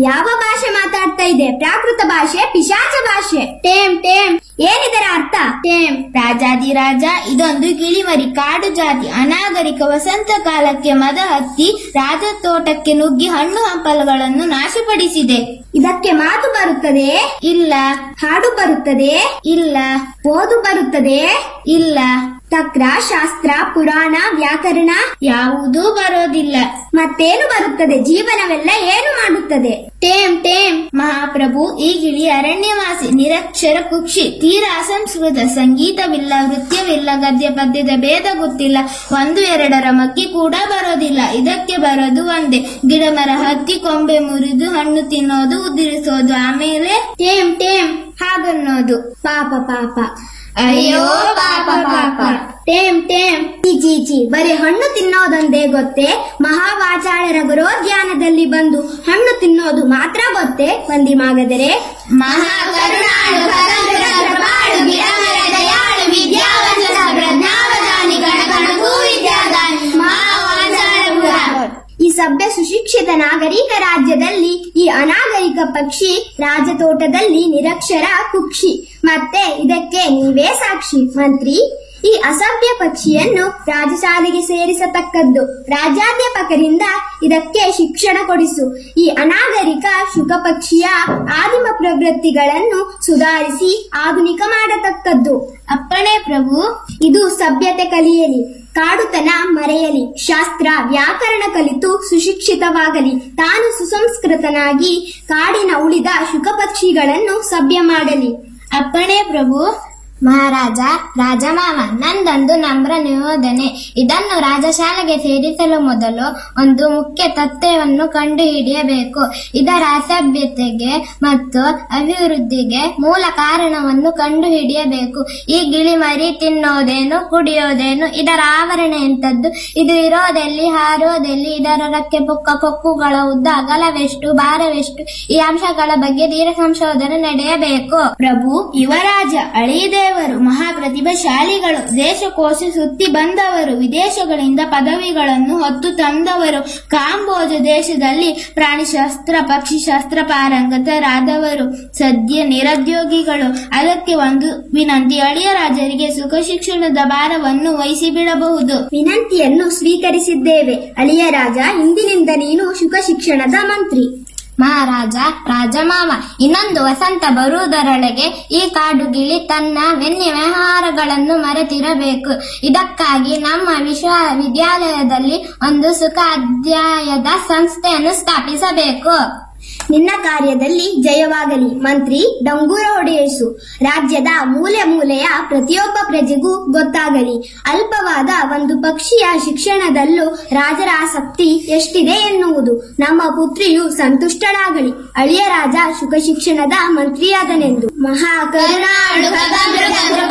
ಯಾವ ಭಾಷೆ ಮಾತಾಡ್ತಾ ಇದೆ ಪ್ರಾಕೃತ ಭಾಷೆ ಪಿಶಾಚ ಭಾಷೆ ಟೇಮ್ ಟೇಮ್ ಏನಿದರ ಅರ್ಥ ಟೇಮ್ ರಾಜಾದಿರಾಜ ಇದೊಂದು ಗಿಳಿಮರಿ ಕಾಡು ಜಾತಿ ಅನಾಗರಿಕ ವಸಂತ ಕಾಲಕ್ಕೆ ಮದ ಹತ್ತಿ ರಾಜ ತೋಟಕ್ಕೆ ನುಗ್ಗಿ ಹಣ್ಣು ಹಂಪಲುಗಳನ್ನು ನಾಶಪಡಿಸಿದೆ ಇದಕ್ಕೆ ಮಾತು ಬರುತ್ತದೆ ಇಲ್ಲ ಹಾಡು ಬರುತ್ತದೆ ಇಲ್ಲ ಓದು ಬರುತ್ತದೆ ಇಲ್ಲ ತಕ್ರ ಶಾಸ್ತ್ರ ಪುರಾಣ ವ್ಯಾಕರಣ ಯಾವುದೂ ಬರೋದಿಲ್ಲ ಮತ್ತೇನು ಬರುತ್ತದೆ ಜೀವನವೆಲ್ಲ ಏನು ಮಾಡುತ್ತದೆ ಟೇಮ್ ಟೇಮ್ ಮಹಾಪ್ರಭು ಈ ಗಿಳಿ ಅರಣ್ಯವಾಸಿ ನಿರಕ್ಷರ ಕುಕ್ಷಿ ತೀರ ಅಸಂಸ್ಕೃತ ಸಂಗೀತವಿಲ್ಲ ನೃತ್ಯವಿಲ್ಲ ಗದ್ಯ ಪದ್ಯದ ಭೇದ ಗೊತ್ತಿಲ್ಲ ಒಂದು ಎರಡರ ಮಕ್ಕಿ ಕೂಡ ಬರೋದಿಲ್ಲ ಇದಕ್ಕೆ ಬರೋದು ಒಂದೇ ಗಿಡ ಮರ ಹತ್ತಿ ಕೊಂಬೆ ಮುರಿದು ಹಣ್ಣು ತಿನ್ನೋದು ಉದುರಿಸೋದು ಆಮೇಲೆ ಟೇಮ್ ಟೇಮ್ ಹಾಗನ್ನೋದು ಪಾಪ ಪಾಪ ಅಯ್ಯೋ ಪಾಪ ಪಾಪ ಟೇಮ್ ಟೇಮ್ ಚಿ ಚಿ ಚಿ ಬರೀ ಹಣ್ಣು ತಿನ್ನೋದೊಂದೇ ಗೊತ್ತೇ ಮಹಾವಾಚಾಳರ ಗುರೋದ್ಯಾನದಲ್ಲಿ ಬಂದು ಹಣ್ಣು ತಿನ್ನೋದು ಮಾತ್ರ ಗೊತ್ತೇ ವಂದಿಮಾಗದರೆ ಮಹಾಕರುಣಾಳು ಕರಂದ್ರ ಕೃಪಾಳು ಗಿಡಮರ ದಯಾಳು ವಿದ್ಯಾವಂತ ಪ್ರಜ್ಞಾವಧಾನಿ ಗಣಗಣಗೂ ವಿದ್ಯಾದಾನಿ ಮಹಾವಾಚಾಳಪುರ ಈ ಸಭ್ಯ ಸುಶಿಕ್ಷಿತ ನಾಗರಿಕ ರಾಜ್ಯದಲ್ಲಿ ಈ ಅನಾಗರಿಕ ಪಕ್ಷಿ ರಾಜತೋಟದಲ್ಲಿ ನಿರಕ್ಷರ ಕುಕ್ಷಿ ಮತ್ತೆ ಇದಕ್ಕೆ ನೀವೇ ಸಾಕ್ಷಿ ಮಂತ್ರಿ ಈ ಅಸಭ್ಯ ಪಕ್ಷಿಯನ್ನು ರಾಜಶಾಲೆಗೆ ಸೇರಿಸತಕ್ಕದ್ದು ರಾಜ್ಯಾಧ್ಯಾಪಕರಿಂದ ಇದಕ್ಕೆ ಶಿಕ್ಷಣ ಕೊಡಿಸು ಈ ಅನಾಗರಿಕ ಶುಕ ಪಕ್ಷಿಯ ಆದಿಮ ಪ್ರವೃತ್ತಿಗಳನ್ನು ಸುಧಾರಿಸಿ ಆಧುನಿಕ ಮಾಡತಕ್ಕದ್ದು ಅಪ್ಪಣೆ ಪ್ರಭು ಇದು ಸಭ್ಯತೆ ಕಲಿಯಲಿ ಕಾಡುತನ ಮರೆಯಲಿ ಶಾಸ್ತ್ರ ವ್ಯಾಕರಣ ಕಲಿತು ಸುಶಿಕ್ಷಿತವಾಗಲಿ ತಾನು ಸುಸಂಸ್ಕೃತನಾಗಿ ಕಾಡಿನ ಉಳಿದ ಶುಕಪಕ್ಷಿಗಳನ್ನು ಸಭ್ಯ ಮಾಡಲಿ ಅಪ್ಪಣೆ ಪ್ರಭು ಮಹಾರಾಜ ರಾಜಮಾಮ ನಂದೊಂದು ನಮ್ರ ನಿಯೋಜನೆ ಇದನ್ನು ರಾಜಶಾಲೆಗೆ ಸೇರಿಸಲು ಮೊದಲು ಒಂದು ಮುಖ್ಯ ತತ್ವವನ್ನು ಕಂಡುಹಿಡಿಯಬೇಕು ಇದರ ಅಸಭ್ಯತೆಗೆ ಮತ್ತು ಅಭಿವೃದ್ಧಿಗೆ ಮೂಲ ಕಾರಣವನ್ನು ಕಂಡುಹಿಡಿಯಬೇಕು ಈ ಗಿಳಿಮರಿ ತಿನ್ನೋದೇನು ಕುಡಿಯೋದೇನು ಇದರ ಆವರಣ ಎಂತದ್ದು ಇದು ಇರೋದೆಲ್ಲಿ ಹಾರೋದೆಲ್ಲಿ ಇದರ ರೆಕ್ಕೆ ಪುಕ್ಕ ಕೊಕ್ಕುಗಳ ಉದ್ದ ಅಗಲವೆಷ್ಟು ಭಾರವೆಷ್ಟು ಈ ಅಂಶಗಳ ಬಗ್ಗೆ ತೀರ ಸಂಶೋಧನೆ ನಡೆಯಬೇಕು ಪ್ರಭು ಯುವರಾಜ ಅಳಿದೇವರು ಮಹಾಪ್ರತಿಭಾಶಾಲಿಗಳು ದೇಶಕೋಶ ಸುತ್ತಿ ಬಂದವರು ವಿದೇಶಗಳಿಂದ ಪದವಿಗಳನ್ನು ಹೊತ್ತು ತಂದವರು ಕಾಂಬೋಜ ದೇಶದಲ್ಲಿ ಪ್ರಾಣಿಶಾಸ್ತ್ರ ಪಕ್ಷಿಶಾಸ್ತ್ರ ಪಾರಂಗತರಾದವರು ಸದ್ಯ ನಿರುದ್ಯೋಗಿಗಳು ಅದಕ್ಕೆ ಒಂದು ವಿನಂತಿ ಅಳಿಯ ರಾಜರಿಗೆ ಸುಖ ಶಿಕ್ಷಣದ ಭಾರವನ್ನು ವಹಿಸಿ ಬಿಡಬಹುದು ವಿನಂತಿಯನ್ನು ಸ್ವೀಕರಿಸಿದ್ದೇವೆ ಅಳಿಯ ರಾಜ ಇಂದಿನಿಂದ ನೀನು ಶುಕ ಶಿಕ್ಷಣದ ಮಂತ್ರಿ ಮಹಾರಾಜ ರಾಜಮಾಮ ಇನ್ನೊಂದು ವಸಂತ ಬರುವುದರೊಳಗೆ ಈ ಕಾಡು ಗಿಳಿ ತನ್ನ ವ್ಯನ್ಯ ವ್ಯವಹಾರಗಳನ್ನು ಮರೆತಿರಬೇಕು ಇದಕ್ಕಾಗಿ ನಮ್ಮ ವಿಶ್ವವಿದ್ಯಾಲಯದಲ್ಲಿ ಒಂದು ಸುಖ ಅಧ್ಯಾಯದ ಸಂಸ್ಥೆಯನ್ನು ಸ್ಥಾಪಿಸಬೇಕು ನಿನ್ನ ಕಾರ್ಯದಲ್ಲಿ ಜಯವಾಗಲಿ ಮಂತ್ರಿ ಡಂಗೂರ ಹೊಡೆಯಿಸು ರಾಜ್ಯದ ಮೂಲೆ ಮೂಲೆಯ ಪ್ರತಿಯೊಬ್ಬ ಪ್ರಜೆಗೂ ಗೊತ್ತಾಗಲಿ ಅಲ್ಪವಾದ ಒಂದು ಪಕ್ಷಿಯ ಶಿಕ್ಷಣದಲ್ಲೂ ರಾಜರ ಆಸಕ್ತಿ ಎಷ್ಟಿದೆ ಎನ್ನುವುದು ನಮ್ಮ ಪುತ್ರಿಯು ಸಂತುಷ್ಟಳಾಗಲಿ ಅಳಿಯ ರಾಜ ಶುಕ ಶಿಕ್ಷಣದ ಮಂತ್ರಿಯಾದನೆಂದು ಮಹಾಕರುಣಾಳು ಕರುಣಾಳು